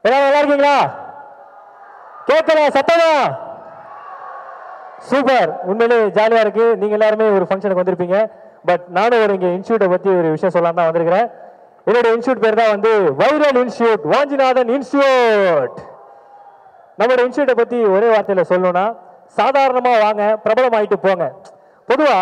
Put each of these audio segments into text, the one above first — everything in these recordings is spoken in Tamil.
எல்லாரும் நல்லா இருக்கீங்களா கேட்கல சத்தமா சூப்பர் உண்மையிலே ஜாலியா இருக்கு நீங்க எல்லாருமே ஒரு ஃபங்க்ஷனுக்கு வந்திருப்பீங்க பட் நானும் ஒரு இங்க இன்ஸ்டியூட்டை பத்தி ஒரு விஷயம் சொல்லலாம் தான் வந்திருக்கிறேன் என்னோட இன்ஸ்டியூட் பேர் தான் வந்து வைரல் இன்ஸ்டியூட் வாஞ்சிநாதன் இன்ஸ்டியூட் நம்மளோட இன்ஸ்டியூட்டை பத்தி ஒரே வார்த்தையில சொல்லணும்னா சாதாரணமா வாங்க பிரபலமாயிட்டு போங்க பொதுவா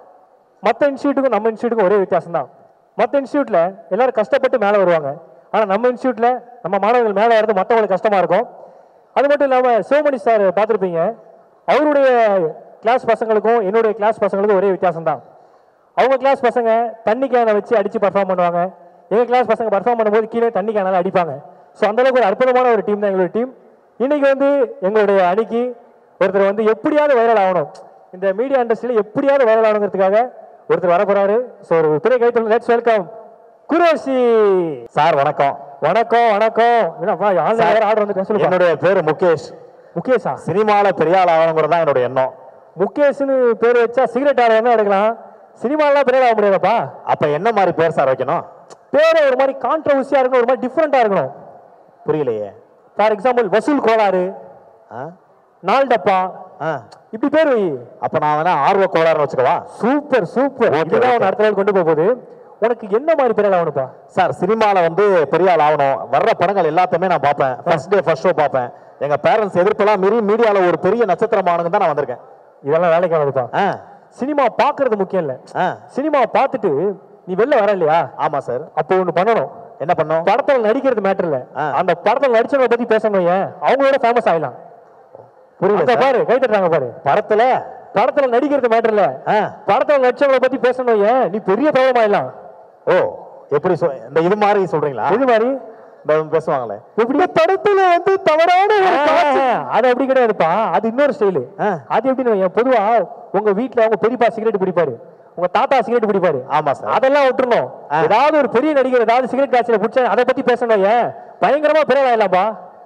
மற்ற இன்ஸ்டியூட்டுக்கும் நம்ம இன்ஸ்டியூட்டுக்கும் ஒரே வித்தியாசம் தான் மற்ற இன்ஸ்டியூட்ல எல்லாரும் கஷ்டப்பட்டு மேலே வருவாங்க ஆனா நம்ம இன்ஸ்டியூட்ல நம்ம மாணவர்கள் மேலே வர்றது மற்றவங்களுக்கு கஷ்டமா இருக்கும் அது மட்டும் இல்லாம சிவமணி சார் பார்த்துருப்பீங்க அவருடைய கிளாஸ் பசங்களுக்கும் என்னுடைய கிளாஸ் பசங்களுக்கும் ஒரே வித்தியாசம் தான் அவங்க கிளாஸ் பசங்க தண்ணி கேனை வச்சு அடிச்சு பர்ஃபார்ம் பண்ணுவாங்க எங்க கிளாஸ் பசங்க பர்ஃபார்ம் பண்ணும்போது கீழே தண்ணி கேனால அடிப்பாங்க ஸோ அந்த அளவுக்கு ஒரு அற்புதமான ஒரு டீம் தான் எங்களுடைய டீம் இன்னைக்கு வந்து எங்களுடைய அணிக்கு ஒருத்தர் வந்து எப்படியாவது வைரல் ஆகணும் இந்த மீடியா இண்டஸ்ட்ரியில எப்படியாவது வைரல் ஆகணுங்கிறதுக்காக ஒருத்தர் வர போறாரு ஸோ ஒரு பெரிய கைத்தல் லெட்ஸ் வெல்கம் குரோஷி சார் வணக்கம் வணக்கம் வணக்கம் என்னப்பா ஆன்லைன் வேற ஆர்டர் வந்து சொல்லுங்க என்னுடைய பேரு முகேஷ் முகேஷா சினிமால பெரிய ஆள் ஆகணுங்கிறது தான் என்னோட எண்ணம் முகேஷ்னு பேர் வச்சா சிகரெட் ஆர்டர் என்ன எடுக்கலாம் சினிமாலாம் பெரிய ஆக முடியாதப்பா அப்ப என்ன மாதிரி பேர் சார் வைக்கணும் பேரு ஒரு மாதிரி கான்ட்ரவர்சியா இருக்கணும் ஒரு மாதிரி டிஃப்ரெண்டா இருக்கணும் புரியலையே ஃபார் எக்ஸாம்பிள் வசூல் கோளாறு ஆ? நாள் டப்பா ஆ. இப்படி பேர் வை அப்ப நான் வேணா ஆர்வ கோளாறுன்னு வச்சுக்கவா சூப்பர் சூப்பர் Okay, இதுதான் okay. உன்னை அடுத்த level கொண்டு போக போகுது உனக்கு என்ன மாதிரி பேர் ஆகணும்ப்பா சார் சினிமால வந்து பெரிய ஆள் ஆகணும் வர்ற படங்கள் எல்லாத்தையுமே நான் பார்ப்பேன் ஃபர்ஸ்ட் டே ஃபர்ஸ்ட் ஷோ பார்ப்பேன் எங்க பேரண்ட்ஸ் எதிர்ப்பெல்லாம் மீறி மீடியால ஒரு பெரிய நட்சத்திரமானுங்க தான் நான் வந்திருக்கேன் இதெல்லாம் வேலைக்கு ஆகுதுப்பா ஆ, சினிமா பார்க்கிறது முக்கியம் இல்ல ஆ. சினிமா பார்த்துட்டு நீ வெளில வர இல்லையா ஆமா சார் அப்போ ஒண்ணு பண்ணணும் என்ன பண்ணோம் படத்துல நடிக்கிறது மேட்டர் இல்ல ஆ. அந்த படத்துல நடிச்சவங்க பத்தி பேசணும் ஏன் அவங்களோட ஃபேமஸ் ஆயிடலாம் புரியல அங்க சார். பாரு கை தட்டுறாங்க பாரு படத்துல படத்துல நடிக்கிறது மேட்டர் இல்ல ஆ. படத்துல நடிச்சவங்களை பத்தி பேசணும் ஏன் நீ பெரிய பிரபலம் ஆயிடலாம் ஓ எப்படி சொ- இந்த இது மாதிரி சொல்றீங்களா இது மாதிரி இந்த பேசுவாங்களே எப்படி படத்துல வந்து தவறான ஒரு காட்சி. அது அப்படி கிடையாதுப்பா அது இன்னொரு ஸ்டைலு ஆ. அது எப்படின்னு வையேன், பொதுவா உங்க வீட்ல உங்க பெரியப்பா சிகரெட் பிடிப்பாரு உங்க தாத்தா சிகரெட் பிடிப்பாரு ஆமா சார் அதெல்லாம் விட்டுறணும் ஆ. ஏதாவது ஒரு பெரிய நடிகர் ஏதாவது சிகரெட் காய்ச்சல பிடிச்சா அதை பத்தி பேசணும் ஏன் பயங்கரமா பிறவாயிடலாம்ப்பா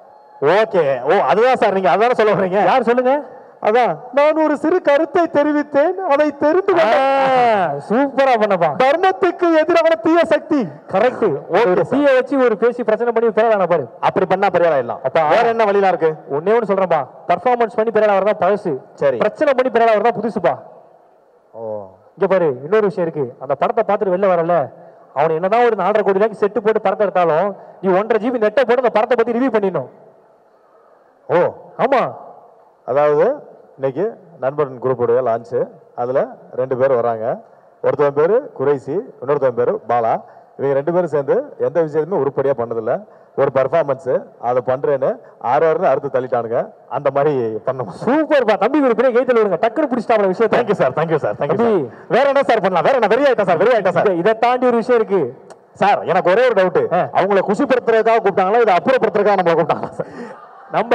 ஓகே ஓ அதுதான் சார் நீங்க அதான சொல்ல வர்றீங்க யார் சொல்லுங்க அதான் நான் ஒரு சிறு கருத்தை தெரிவித்தேன் அதை தெரிந்து கொண்டேன். சூப்பரா பண்ணப்பா தர்மத்துக்கு எதிரான தீய சக்தி கரெக்ட் ஒரு தீய வச்சு ஒரு பேசி பிரச்சனை பண்ணி பிறவான பாரு அப்படி பண்ணா பெரிய ஆயிடலாம் அப்பா. வேற என்ன வழியில இருக்கு ஒன்னே ஒன்று சொல்றேன்ப்பா பர்ஃபார்மன்ஸ் பண்ணி பிறகு தான் பழசு சரி. பிரச்சனை பண்ணி பிறகு தான் புதுசுப்பா ஓ இங்க பாரு இன்னொரு விஷயம் இருக்கு அந்த படத்தை பார்த்துட்டு வெளில வரல அவன் என்னதான் ஒரு நாலரை கோடி ரூபாய்க்கு செட்டு போட்டு படத்தை எடுத்தாலும் நீ ஒன்றரை ஜிபி நெட்டை போட்டு அந்த படத்தை பத்தி ரிவ்யூ பண்ணிடணும் ஓ ஆமா அதாவது இன்னைக்கு நண்பன் குரூப்போடைய லான்ச்சு அதுல ரெண்டு பேர் வராங்க ஒருத்தவன் பேரு குறைசி இன்னொருத்தவன் பேரு பாலா இவங்க ரெண்டு பேரும் சேர்ந்து எந்த விஷயத்துமே உருப்படியா பண்ணதில்ல ஒரு பர்ஃபார்மன்ஸ் அதை பண்றேன்னு ஆறு ஆறுன்னு அறுத்து தள்ளிட்டானுங்க அந்த மாதிரி பண்ணணும் சூப்பர்ப்பா தம்பி ஒரு பெரிய கைத்தல் விடுங்க டக்குனு பிடிச்சிட்டாப்ல விஷயத்தை thank you sir thank you sir thank you தம்பி. வேற என்ன சார் பண்ணலாம் வேற என்ன வெறி ஆயிட்டா சார் வெறி ஆயிட்டா சார் இதை- இதை தாண்டி ஒரு விஷயம் இருக்கு சார் எனக்கு ஒரே ஒரு டவுட் ஆ. அவங்கள குஷிப்படுத்துறதுக்காக கூப்பிட்டாங்களா இதை அப்புறப்படுத்துறதுக்காக நம்ம கூப்பிட்டாங்களா சார் நம்ம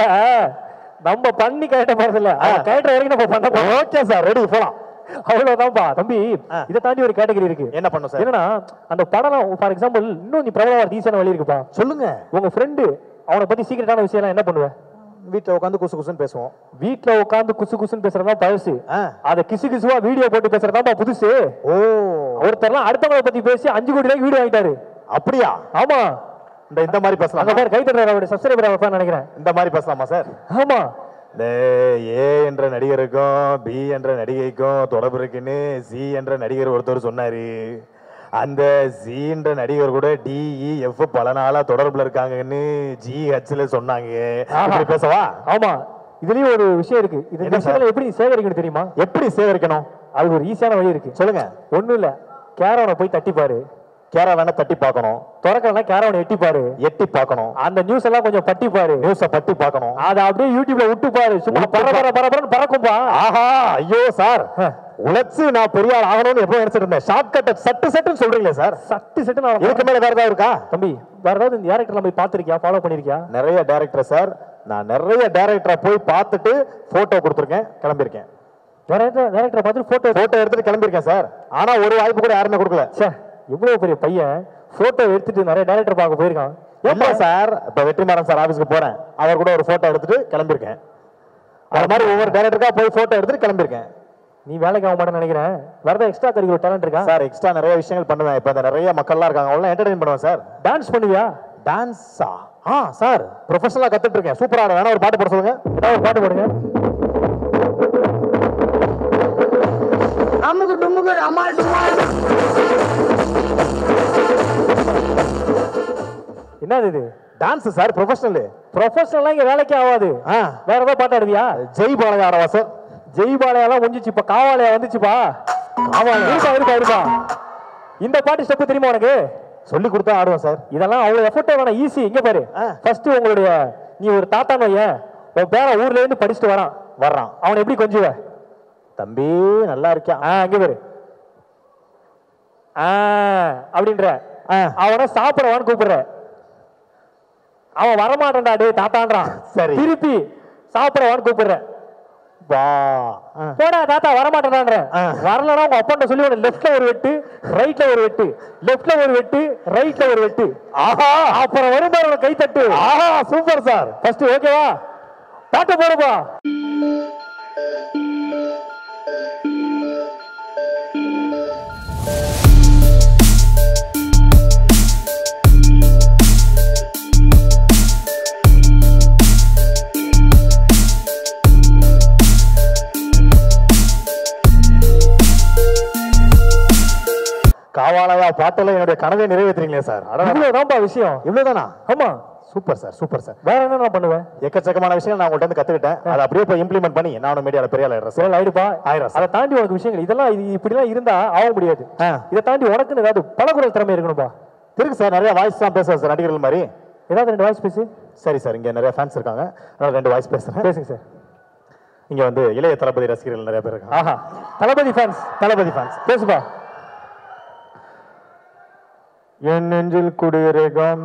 நம்ம பண்ணி கேட்ட போறது இல்ல கேட்ட வரைக்கும் நம்ம பண்ண போறோம் ஓகே சார் ரெடி போலாம் அவ்வளவுதான்ப்பா தம்பி ஆ. இதை தாண்டி ஒரு கேட்டகரி இருக்கு என்ன பண்ணும் சார் என்னன்னா அந்த படம் ஃபார் எக்ஸாம்பிள் இன்னும் நீ பிரபலமா ஈஸியான வழி இருக்குப்பா சொல்லுங்க உங்க ஃப்ரெண்டு அவனை பத்தி சீக்கிரட்டான விஷயம் என்ன பண்ணுவேன் வீட்டுல உட்காந்து குசு குசுன்னு பேசுவோம் வீட்ல உட்காந்து குசு குசுன்னு பேசுறதா பழசு ஆ. அத கிசு கிசுவா வீடியோ போட்டு பேசுறதா புதுசு ஓ ஒருத்தர்லாம் அடுத்தவங்களை பத்தி பேசி அஞ்சு கோடி ரூபாய்க்கு வீடியோ வாங்கிட்டாரு அப்படியா ஆமா இந்த இந்த மாதிரி அங்க பேசலாமா பேர் கை தட்டுறாரு அவருடைய சப்ஸ்கிரைபர் அவர் நினைக்கிறேன் இந்த மாதிரி பேசலாமா சார் ஆமா இந்த ஏ என்ற நடிகருக்கும் பி என்ற நடிகைக்கும் தொடர்பு இருக்குன்னு சி என்ற நடிகர் ஒருத்தர் சொன்னாரு அந்த சி என்ற நடிகர் கூட டிஇ எஃப் பல நாளா தொடர்புல இருக்காங்கன்னு ஜி ஹச்ல சொன்னாங்க ஆஹா. இப்படி பேசவா ஆமா இதுலயும் ஒரு விஷயம் இருக்கு இது என்ன இந்த விஷயத்துல எப்படி நீ சேகரிக்கணும் தெரியுமா எப்படி சேகரிக்கணும் அது ஒரு ஈஸியான வழி இருக்கு சொல்லுங்க ஒண்ணும் இல்ல கேரவனை போய் தட்டிப்பாரு கேரா வேணா தட்டி பார்க்கணும் திறக்கலன்னா கேரவனை எட்டிப்பாரு எட்டி பார்க்கணும் அந்த நியூஸ் எல்லாம் கொஞ்சம் பட்டிப்பாரு நியூஸ பட்டி பார்க்கணும் அதை அப்படியே யூடியூப்ல விட்டு பாரு சும்மா விட்டு பர பர பரபரன்னு பறக்கும்பா ஆஹா ஐயோ சார் ஆ. உழைச்சு நான் பெரிய ஆள் ஆகணும்னு எப்போ நினைச்சிட்டு இருந்தேன் ஷார்ட் கட் சட்டு சட்டுன்னு சொல்றீங்களே சார் சட்டு சட்டு நான் இதுக்கு மேல வேற ஏதாவது இருக்கா தம்பி வேற ஏதாவது இந்த டேரக்டர்ல போய் பாத்திருக்கியா ஃபாலோ பண்ணிருக்கியா நிறைய டேரக்டர் சார் நான் நிறைய டேரக்டரை போய் பார்த்துட்டு போட்டோ கொடுத்துருக்கேன் கிளம்பியிருக்கேன் வேற டேரக்டரை பார்த்துட்டு போட்டோ போட்டோ எடுத்துட்டு கிளம்பியிருக்கேன் சார் ஆனா ஒரு வாய்ப்பு கூட யாருமே கொடுக்கல ச்சே இவ்வளவு பெரிய பையன் போட்டோ எடுத்துட்டு நிறைய டேரக்டர் பார்க்க போயிருக்கான் ஏப்பா சார் இப்ப வெற்றிமாறன் சார் ஆபீஸ்க்கு போறேன் அவர் கூட ஒரு போட்டோ எடுத்துட்டு கிளம்பியிருக்கேன் அது மாதிரி ஒவ்வொரு டேரக்டருக்கா போய் போட்டோ எடுத்துட்டு கிளம்பியிருக்கேன் நீ வேலைக்கு ஆக மாட்டேன்னு நினைக்கிறேன் வேற ஏதாவது எக்ஸ்ட்ரா கரிக்குலர் டேலண்ட் இருக்கா சார் எக்ஸ்ட்ரா நிறைய விஷயங்கள் பண்ணுவேன் இப்ப இந்த நிறைய மக்கள்லாம் இருக்காங்க அவங்களாம் என்டர்டைன் பண்ணுவேன் சார் டான்ஸ் பண்ணுவியா டான்ஸா ஆ சார் ப்ரொஃபஷனலா கத்துட்டு இருக்கேன் சூப்பரா ஆடுறேன். வேணா ஒரு பாட்டு போட சொல்லுங்க ஏதாவது ஒரு பாட்டு போடுங்க அமுக்கு டுமுக்கு அம்மாள் டுமாள் என்னது இது டான்ஸ் சார் ப்ரொஃபஷனல் ப்ரொஃபஷனலா இங்க வேலைக்கே ஆகாது ஆ வேற ஏதாவது பாட்டு ஆடுவியா ஜெய் பாலையா ஆடவா சார் ஜெய்பாளையெல்லாம் முடிஞ்சிச்சு இப்ப காவாலயா வந்துச்சுப்பா காவாலயா இருப்பா இருப்பா இருப்பா இந்த பாட்டு ஸ்டெப் தெரியுமா உனக்கு சொல்லி கொடுத்தா ஆடுவேன் சார் இதெல்லாம் அவ்வளவு எஃபர்ட்டே வேணாம் ஈஸி இங்க பாரு ஆ. ஃபர்ஸ்ட் உங்களுடைய நீ ஒரு தாத்தா நோயன் உன் பேர ஊர்ல இருந்து படிச்சுட்டு வரான் வர்றான் அவனை எப்படி கொஞ்சுவ தம்பி நல்லா இருக்கியா ஆ இங்க பாரு ஆ அப்படின்ற ஆ. அவனை சாப்பிடவான்னு கூப்பிடுற அவன் வரமாட்டான்டா டேய் தாத்தான்றான் சரி. திருப்பி சாப்பிடவான்னு கூப்பிடுற வா ஆ. போடா தாத்தா வரமாட்டேன்ற ஆ. வரலன்னா உங்க அப்பாட்ட சொல்லி உனக்கு லெஃப்ட்ல ஒரு வெட்டு ரைட்ல ஒரு வெட்டு லெஃப்ட்ல ஒரு வெட்டு ரைட்ல ஒரு வெட்டு ஆஹா அப்புறம் வரும்போது உனக்கு கை தட்டு ஆஹா சூப்பர் சார் ஃபர்ஸ்ட் ஓகேவா பாட்டு போடுப்பா காவாலயா பாட்டுல என்னுடைய கனவை நிறைவேற்றுறீங்களே சார் அடடா. இவ்வளவுதான்ப்பா விஷயம் இவ்வளவுதானா ஆமா சூப்பர் சார் சூப்பர் சார் வேற என்ன நான் பண்ணுவேன் எக்கச்சக்கமான விஷயம் நான் உங்கள்ட்ட இருந்து கத்துக்கிட்டேன் அதை அப்படியே போய் இம்ப்ளிமெண்ட் பண்ணி நானும் மீடியால பெரிய ஆயிடுறேன் சார் சேல் ஆயிடுப்பா ஆயிரம் சார். அதை தாண்டி உனக்கு விஷயங்கள் இதெல்லாம் இது இப்படிலாம் இருந்தா ஆக முடியாது ஆ. இதை தாண்டி உனக்குன்னு ஏதாவது பலகுரல் திறமை இருக்கணும்பா இருக்கு சார் நிறைய வாய்ஸ் தான் பேசுவேன் சார் நடிகர்கள் மாதிரி ஏதாவது ரெண்டு வாய்ஸ் பேசி சரி சார் இங்க நிறைய ஃபேன்ஸ் இருக்காங்க அதனால ரெண்டு வாய்ஸ் பேசுறேன் பேசுங்க சார் இங்க வந்து இளைய தளபதி ரசிகர்கள் நிறைய பேர் இருக்காங்க ஆஹா தளபதி ஃபேன்ஸ் தளபதி ஃபேன்ஸ் பேசுப்பா என் நெஞ்சில் குடியிருக்கும்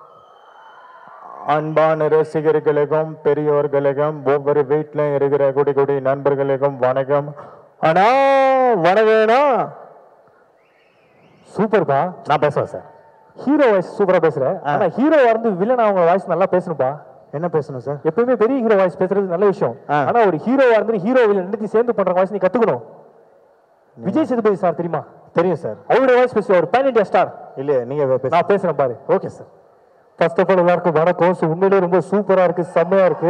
அன்பான ரசிகர்களுக்கும் பெரியோர்களுக்கும் ஒவ்வொரு வீட்டிலும் இருக்கிற குடி குடி நண்பர்களுக்கும் வணக்கம் அண்ணா வணக்கம்ண்ணா சூப்பர்ப்பா நான் பேசுவேன் சார் ஹீரோ வாய்ஸ் சூப்பரா பேசுற ஆனா ஹீரோ வந்து வில்லன் அவங்க வாய்ஸ் நல்லா பேசணும்ப்பா என்ன பேசணும் சார் எப்பயுமே பெரிய ஹீரோ வாய்ஸ் பேசுறது நல்ல விஷயம் ஆ. ஆனா ஒரு ஹீரோவா இருந்து ஹீரோ வில்லன் ரெண்டுத்தையும் சேர்ந்து பண்ற வாய்ஸ் நீ கத்துக்கணும் விஜய் சேதுபதி சார் தெரியுமா தெரியும் சார் அவருடைய வாய்ஸ் பேசுவ ஒரு பேன் இண்டியா ஸ்டார் இல்லையே நீங்க பேச நான் பேசுறேன் பாரு okay sir first of all எல்லாருக்கும் வணக்கம் ஸோ உண்மையிலே ரொம்ப சூப்பரா இருக்கு செம்மையா இருக்கு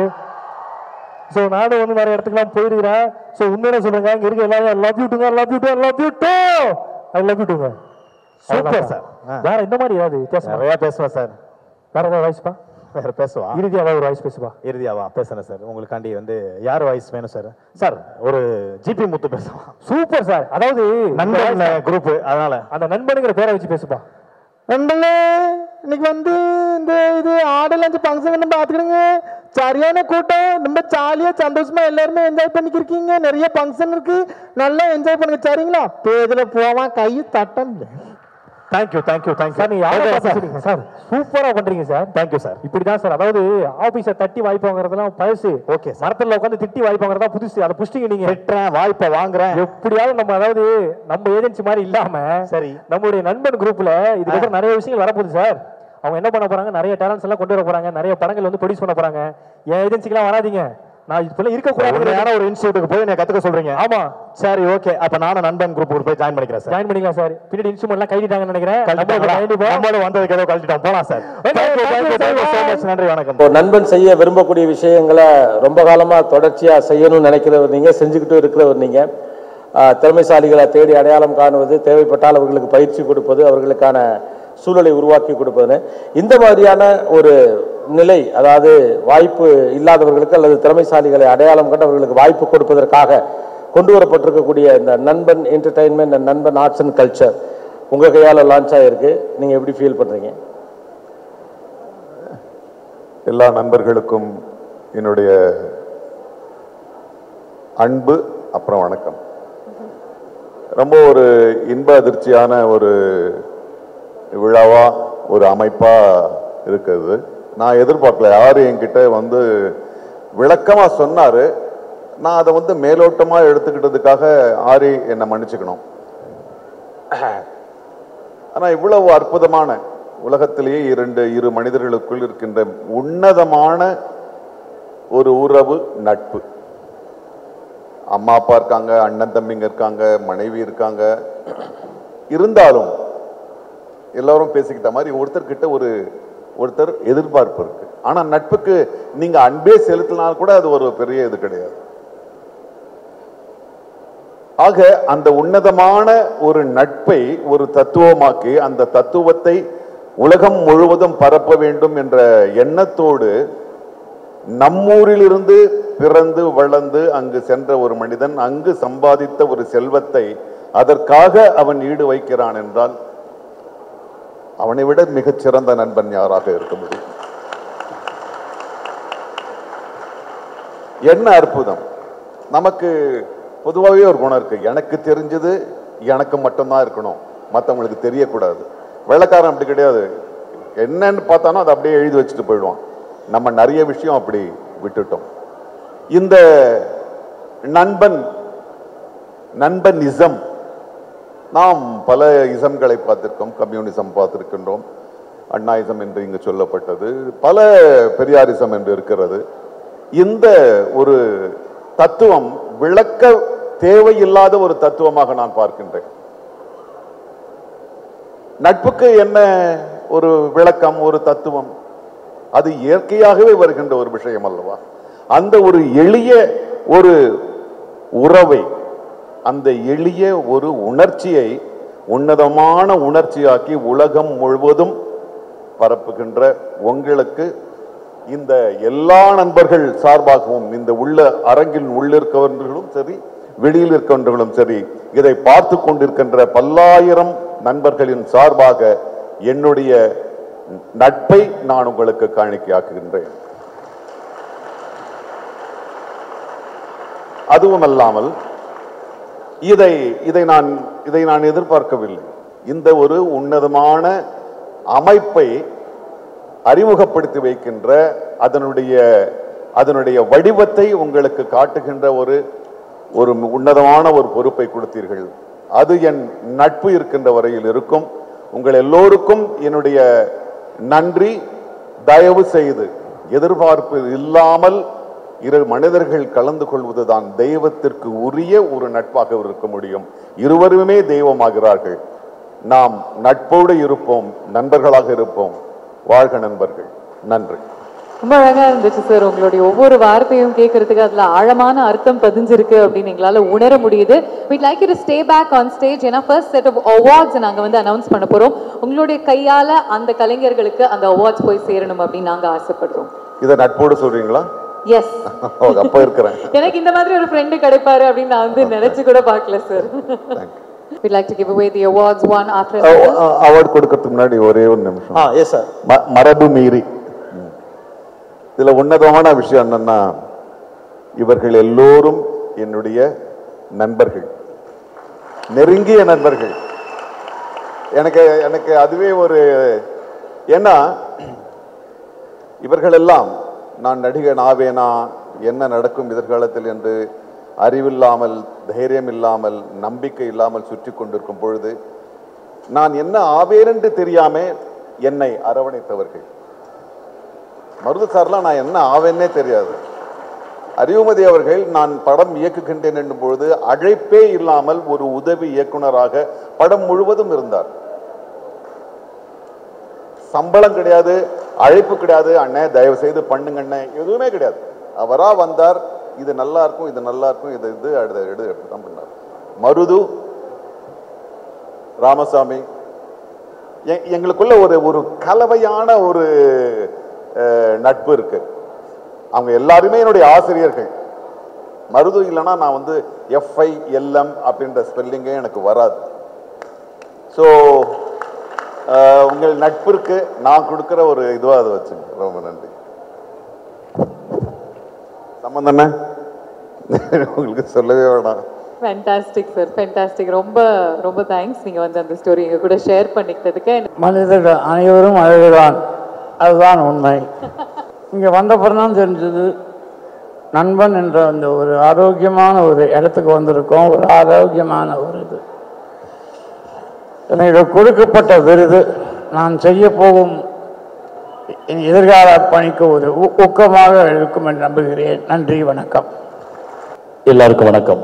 ஸோ நானும் வந்து நிறைய இடத்துக்குலாம் போயிருக்கிறேன் ஸோ உண்மையில சொல்றேங்க இங்க இருக்க எல்லாரும் லவ் யூ டுங்க love you too love you too I love you டுங்க சூப்பர் சார் வேற இந்த மாதிரி ஏதாவது வித்தியாசம் நிறைய பேசுவேன் சார் வேற ஏதாவது வாய்ஸ்ப்பா வேற பேசுவா இறுதியா ஏதாவது ஒரு வாய்ஸ் பேசுப்பா இறுதியாவா பேசுறேன் சார் உங்களுக்காண்டி வந்து யார் வாய்ஸ் வேணும் சார் சார் ஒரு ஜிபி முத்து பேசுவான் சூப்பர் சார் அதாவது நண்பன் குரூப் அதனால அந்த நண்பனுங்கிற பேரை வச்சு பேசுப்பா நண்பர்களே இன்னைக்கு வந்து இந்த இது ஆடல் அஞ்சு ஃபங்க்ஷன் பார்த்துக்கிடுங்க சரியான கூட்டம் ரொம்ப ஜாலியா சந்தோஷமா எல்லாருமே என்ஜாய் பண்ணிக்கிருக்கீங்க நிறைய ஃபங்க்ஷன் இருக்கு நல்லா என்ஜாய் பண்ணுங்க சரிங்களா பேதுல போவான் கை தட்டம் தேங்க்யூ தேங்க்யூ தேங்க்யூ சார் நீங்க யாரை பார்த்து சொன்னீங்க சார் சூப்பரா பண்றீங்க சார் தேங்க்யூ சார் இப்படிதான் சார் அதாவது ஆபீஸ தட்டி வாய்ப்பு வாங்குறதெல்லாம் பழசு ஓகே சார் மரத்துல உட்காந்து திட்டி வாய்ப்பு வாங்குறதா புதுசு அதை புஷ்டிங்க நீங்க வெட்டுறேன் வாய்ப்பை வாங்குறேன் எப்படியாவது நம்ம அதாவது நம்ம ஏஜென்சி மாதிரி இல்லாம சரி. நம்மளுடைய நண்பன் குரூப்ல இதுக்கப்புறம் நிறைய விஷயங்கள் வரப்போகுது சார் அவங்க என்ன பண்ண போறாங்க நிறைய டேலண்ட்ஸ் எல்லாம் கொண்டு வர போறாங்க நிறைய படங்கள் வந்து ப்ரொடியூஸ் பண்ண போறாங்க என் ஏஜென்சிக்கெல்லாம் வராதீங்க நான் இப்பெல்லாம் இருக்க கூடாது உண்மையான ஒரு இன்ஸ்டியூட்டுக்கு போய் நீங்க கத்துக்க சொல்றீங்க ஆமா சரி ஓகே அப்ப நானும் நண்பன் குரூப் போய் ஜாயின் பண்ணிக்கிறேன் சார் ஜாயின் பண்ணிக்கலாம் சார் பின்னாடி இன்ஸ்ட்ருமெண்ட் எல்லாம் கைதிட்டாங்கன்னு நினைக்கிறேன் கழட்டிட்டாங்களா? நம்ம கண்டிப்பா நம்மளும் வந்ததுக்கு ஏதோ கழட்டிட்டோம் போலாம் sir Okay, thank you thank you, thank you sir. Thank you so much நன்றி வணக்கம் இப்போ நண்பன் செய்ய விரும்பக்கூடிய விஷயங்களை ரொம்ப காலமாக தொடர்ச்சியாக செய்யணும்னு நினைக்கிறவர் நீங்கள் செஞ்சுக்கிட்டு இருக்கிறவர் நீங்கள் திறமைசாலிகளை தேடி அடையாளம் காணுவது தேவைப்பட்டால் அவர்களுக்கு பயிற்சி கொடுப்பது அவர்களுக்கான சூழலை உருவாக்கி கொடுப்பதுன்னு இந்த மாதிரியான ஒரு நிலை அதாவது வாய்ப்பு இல்லாதவர்களுக்கு அல்லது திறமைசாலிகளை அடையாளம் கண்டு அவர்களுக்கு வாய்ப்பு கொடுப்பதற்காக கொண்டு வரப்பட்டிருக்கக்கூடிய இந்த Nanban entertainment and Nanban arts and culture உங்கள் கையால் லான்ச் ஆகிருக்கு நீங்கள் எப்படி ஃபீல் பண்ணுறீங்க எல்லா நண்பர்களுக்கும் என்னுடைய அன்பு அப்புறம் வணக்கம் ரொம்ப ஒரு இன்ப அதிர்ச்சியான ஒரு விழாவா ஒரு அமைப்பா இருக்குது நான் எதிர்பார்க்கல யாரு என்கிட்ட வந்து விளக்கமா சொன்னாரு நான் அதை வந்து மேலோட்டமா எடுத்துக்கிட்டதுக்காக ஆரி என்னை மன்னிச்சுக்கணும் ஆனா இவ்வளவு அற்புதமான உலகத்திலேயே இரண்டு இரு மனிதர்களுக்குள் இருக்கின்ற உன்னதமான ஒரு உறவு நட்பு அம்மா அப்பா இருக்காங்க அண்ணன் தம்பிங்க இருக்காங்க மனைவி இருக்காங்க இருந்தாலும் எல்லாரும் பேசிக்கிட்ட மாதிரி ஒருத்தர்கிட்ட ஒரு ஒருத்தர் எதிர்பார்ப்பு இருக்கு ஆனா நட்புக்கு நீங்க அன்பே செலுத்தினால் கூட அது ஒரு பெரிய இது கிடையாது ஆக அந்த உன்னதமான ஒரு நட்பை ஒரு தத்துவமாக்கி அந்த தத்துவத்தை உலகம் முழுவதும் பரப்ப வேண்டும் என்ற எண்ணத்தோடு நம்மூரிலிருந்து பிறந்து வளர்ந்து அங்கு சென்ற ஒரு மனிதன் அங்கு சம்பாதித்த ஒரு செல்வத்தை அதற்காக அவன் ஈடு வைக்கிறான் என்றால் அவனை விட மிகச் சிறந்த நண்பன் யாராக இருக்க முடியும் என்ன அற்புதம் நமக்கு பொதுவாகவே ஒரு குணம் இருக்கு எனக்கு தெரிஞ்சது எனக்கு மட்டும்தான் இருக்கணும் மற்றவங்களுக்கு தெரியக்கூடாது வெள்ளக்காரன் அப்படி கிடையாது என்னன்னு பார்த்தானோ அதை அப்படியே எழுதி வச்சுட்டு போயிடுவான் நம்ம நிறைய விஷயம் அப்படி விட்டுட்டோம் இந்த நண்பன் நண்பன் இசம் நாம் பல இசம்களை பார்த்திருக்கோம் கம்யூனிசம் பார்த்திருக்கின்றோம் அண்ணாயிசம் என்று இங்கு சொல்லப்பட்டது பல பெரியாரிசம் என்று இருக்கிறது இந்த ஒரு தத்துவம் விளக்க தேவையில்லாத ஒரு தத்துவமாக நான் பார்க்கின்றேன் நட்புக்கு என்ன ஒரு விளக்கம் ஒரு தத்துவம் அது இயற்கையாகவே வருகின்ற ஒரு விஷயம் அல்லவா அந்த ஒரு எளிய ஒரு உறவை அந்த எளிய ஒரு உணர்ச்சியை உன்னதமான உணர்ச்சியாக்கி உலகம் முழுவதும் பரப்புகின்ற உங்களுக்கு இந்த எல்லா நண்பர்கள் சார்பாகவும் இந்த உள்ள அரங்கில் உள்ளிருக்கவர்களும் சரி வெளியில் இருக்கின்றவர்களும் சரி இதை பார்த்து கொண்டிருக்கின்ற பல்லாயிரம் நண்பர்களின் சார்பாக என்னுடைய நட்பை நான் உங்களுக்கு காணிக்கையாக்குகின்றேன் அதுவும் அல்லாமல் இதை இதை நான் இதை நான் எதிர்பார்க்கவில்லை இந்த ஒரு உன்னதமான அமைப்பை அறிமுகப்படுத்தி வைக்கின்ற அதனுடைய அதனுடைய வடிவத்தை உங்களுக்கு காட்டுகின்ற ஒரு ஒரு உன்னதமான ஒரு பொறுப்பை கொடுத்தீர்கள் அது என் நட்பு இருக்கின்ற வரையில் இருக்கும் உங்கள் எல்லோருக்கும் என்னுடைய நன்றி தயவு செய்து எதிர்பார்ப்பு இல்லாமல் இரு மனிதர்கள் கலந்து கொள்வதுதான் தெய்வத்திற்கு உரிய ஒரு நட்பாக இருக்க முடியும் இருவருமே தெய்வமாகிறார்கள் நாம் நட்போடு இருப்போம் நண்பர்களாக இருப்போம் வாழ்க நண்பர்கள் நன்றி ரொம்ப அழகா இருந்துச்சு சார் உங்களுடைய ஒவ்வொரு வார்த்தையும் கேட்கறதுக்கு அதுல ஆழமான அர்த்தம் பதிஞ்சிருக்கு அப்படின்னு எங்களால உணர முடியுது we'd like you to stay back on stage ஏன்னா ஃபர்ஸ்ட் செட் ஆஃப் அவார்ட்ஸ் நாங்க வந்து அனௌன்ஸ் பண்ண போறோம் உங்களுடைய கையால அந்த கலைஞர்களுக்கு அந்த அவார்ட்ஸ் போய் சேரணும் அப்படின்னு நாங்க ஆசைப்படுறோம் இதை நட்போடு சொல்றீங்களா எஸ் ஓ, அப்ப இருக்கிறேன் எனக்கு இந்த மாதிரி ஒரு ஃப்ரெண்டு கிடைப்பாரு அப்படின்னு நான் வந்து நினைச்சு கூட பார்க்கல sir we'd like to give away the awards one after another award கொடுக்கறதுக்கு முன்னாடி ஒரே ஒரு நிமிஷம் ஆ எஸ் சார் ம- மரபு மீறி ம். இதுல உன்னதமான விஷயம் என்னன்னா இவர்கள் எல்லோரும் என்னுடைய நண்பர்கள் நெருங்கிய நண்பர்கள் எனக்கு எனக்கு அதுவே ஒரு ஏன்னா இவர்கள் எல்லாம் நான் நடிகன் ஆவேனா என்ன நடக்கும் எதிர்காலத்தில் என்று அறிவில்லாமல் தைரியம் இல்லாமல் நம்பிக்கை இல்லாமல் சுற்றி கொண்டிருக்கும் பொழுது நான் என்ன ஆவேன் என்று தெரியாம என்னை அரவணைத்தவர்கள் மருது சார்லாம் நான் என்ன ஆவேன்னே தெரியாது அறிவுமதி அவர்கள் நான் படம் இயக்குகின்றேன் என்னும் பொழுது அழைப்பே இல்லாமல் ஒரு உதவி இயக்குனராக படம் முழுவதும் இருந்தார் சம்பளம் கிடையாது அழைப்பு கிடையாது அண்ணே தயவு செய்து பண்ணுங்க அண்ணே எதுவுமே கிடையாது அவரா வந்தார் இது நல்லா இருக்கும் இது நல்லா இருக்கும் இது இது அடுத்த எடு தான் பண்ணார் மருது ராமசாமி எ- எங்களுக்குள்ள ஒரு ஒரு கலவையான ஒரு அஹ், நட்பு இருக்கு அவங்க எல்லாருமே என்னுடைய ஆசிரியர்கள் மருது இல்லைன்னா நான் வந்து எஃப்ஐ எல்எம் அப்படின்ற ஸ்பெல்லிங்கே எனக்கு வராது ஸோ உங்கள் நட்பிற்கு நான் கொடுக்கிற ஒரு இதுவாக அதை வச்சுங்க ரொம்ப நன்றி சம்பந்தண்ணே உங்களுக்கு சொல்லவே வேணாம் ஃபேண்டாஸ்டிக் சார் ஃபேண்டாஸ்டிக் ரொம்ப ரொம்ப தேங்க்ஸ் நீங்க வந்து அந்த ஸ்டோரி எங்க கூட ஷேர் பண்ணிக்கிட்டதுக்கு மனிதர்கள் அனைவரும் அழகுதான் அதுதான் உண்மை இங்கே வந்தப்புறம் தான் தெரிஞ்சது நண்பன் என்ற அந்த ஒரு ஆரோக்கியமான ஒரு இடத்துக்கு வந்திருக்கோம் ஒரு ஆரோக்கியமான ஒரு இது எனக்கு கொடுக்கப்பட்ட விருது நான் செய்ய போகும் என் எதிர்கால பணிக்கு ஒரு ஊ- ஊக்கமாக இருக்கும் என்று நம்புகிறேன் நன்றி வணக்கம் எல்லாருக்கும் வணக்கம்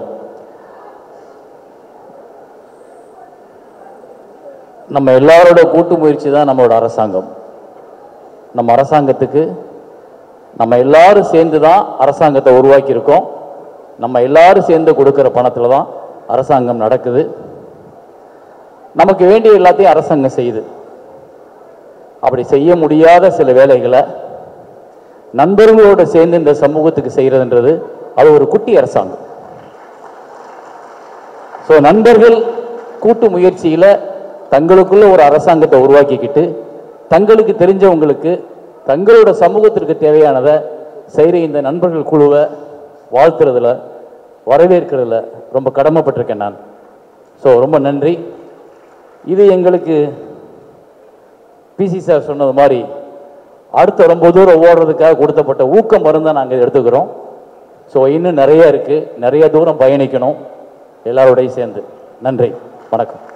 நம்ம எல்லாரோட கூட்டு முயற்சி தான் நம்மளோட அரசாங்கம் நம்ம அரசாங்கத்துக்கு நம்ம எல்லாரும் சேர்ந்து தான் அரசாங்கத்தை உருவாக்கியிருக்கோம் நம்ம எல்லாரும் சேர்ந்து கொடுக்குற பணத்தில் தான் அரசாங்கம் நடக்குது நமக்கு வேண்டிய எல்லாத்தையும் அரசாங்கம் செய்யுது அப்படி செய்ய முடியாத சில வேலைகளை நண்பர்களோடு சேர்ந்து இந்த சமூகத்துக்கு செய்கிறதுன்றது அது ஒரு குட்டி அரசாங்கம் ஸோ நண்பர்கள் கூட்டு முயற்சியில் தங்களுக்குள்ள ஒரு அரசாங்கத்தை உருவாக்கிக்கிட்டு தங்களுக்கு தெரிஞ்சவங்களுக்கு தங்களோட சமூகத்திற்கு தேவையானதை செய்கிற இந்த நண்பர்கள் குழுவை வாழ்த்துறதுல வரவேற்கிறதுல ரொம்ப கடமைப்பட்டிருக்கேன் நான் ஸோ ரொம்ப நன்றி இது எங்களுக்கு பிசி சார் சொன்னது மாதிரி அடுத்த ரொம்ப தூரம் ஓடுறதுக்காக கொடுத்தப்பட்ட ஊக்கம் மருந்தை நாங்கள் எடுத்துக்கிறோம் ஸோ இன்னும் நிறைய இருக்குது நிறைய தூரம் பயணிக்கணும் எல்லாரோடையும் சேர்ந்து நன்றி வணக்கம்